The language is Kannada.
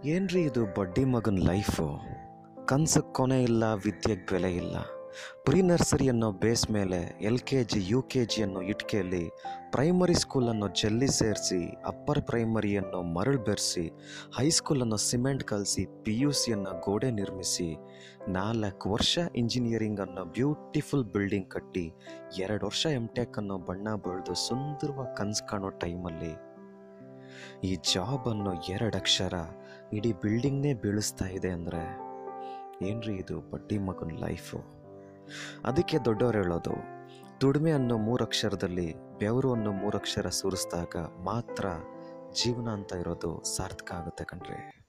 ಏನ್ರಿ ಇದು ಬಡ್ಡಿ ಮಗನ ಲೈಫು ಕನ್ಸಕ್ಕೆ ಕೊನೆ ಇಲ್ಲ ವಿದ್ಯೆಗೆ ಬೆಲೆ ಇಲ್ಲ ಪ್ರಿ ನರ್ಸರಿ ಅನ್ನೋ ಬೇಸ್ ಮೇಲೆ L K G U K G ಅನ್ನೋ ಇಟ್ಕೆಯಲ್ಲಿ ಪ್ರೈಮರಿ ಸ್ಕೂಲ್ ಅನ್ನೋ ಜಲ್ಲಿ ಸೇರಿಸಿ ಅಪ್ಪರ್ ಪ್ರೈಮರಿ ಅನ್ನೋ ಮರಳು ಬೆರೆಸಿ ಹೈಸ್ಕೂಲ್ ಅನ್ನೋ ಸಿಮೆಂಟ್ ಕಲಸಿ ಪಿ ಯು ಸಿ ಅನ್ನೋ ಗೋಡೆ ನಿರ್ಮಿಸಿ ನಾಲ್ಕು ವರ್ಷ ಇಂಜಿನಿಯರಿಂಗ್ ಅನ್ನೋ ಬ್ಯೂಟಿಫುಲ್ ಬಿಲ್ಡಿಂಗ್ ಕಟ್ಟಿ ಎರಡು ವರ್ಷ ಎಮ್ ಟೆಕ್ ಅನ್ನೋ ಬಣ್ಣ ಬಳ್ದು ಸುಂದರವಾಗಿ ಕನ್ಸು ಕಾಣೋ ಟೈಮಲ್ಲಿ ಈ ಜಾಬ್ ಅನ್ನೋ ಎರಡು ಅಕ್ಷರ ಇಡೀ ಬಿಲ್ಡಿಂಗ್ನೇ ಬೀಳಿಸ್ತಾ ಇದೆ ಅಂದರೆ ಏನ್ರಿ ಇದು ಬಡ್ಡಿ ಮಗನ ಲೈಫು ಅದಕ್ಕೆ ದೊಡ್ಡವ್ರು ಹೇಳೋದು ದುಡಿಮೆ ಅನ್ನೋ ಮೂರಕ್ಷರದಲ್ಲಿ ಬೆವರು ಅನ್ನೋ ಮೂರಕ್ಷರ ಸುರಿಸಿದಾಗ ಮಾತ್ರ ಜೀವನ ಅಂತ ಇರೋದು ಸಾರ್ಥಕ ಆಗುತ್ತೆ ಕಣ್ರಿ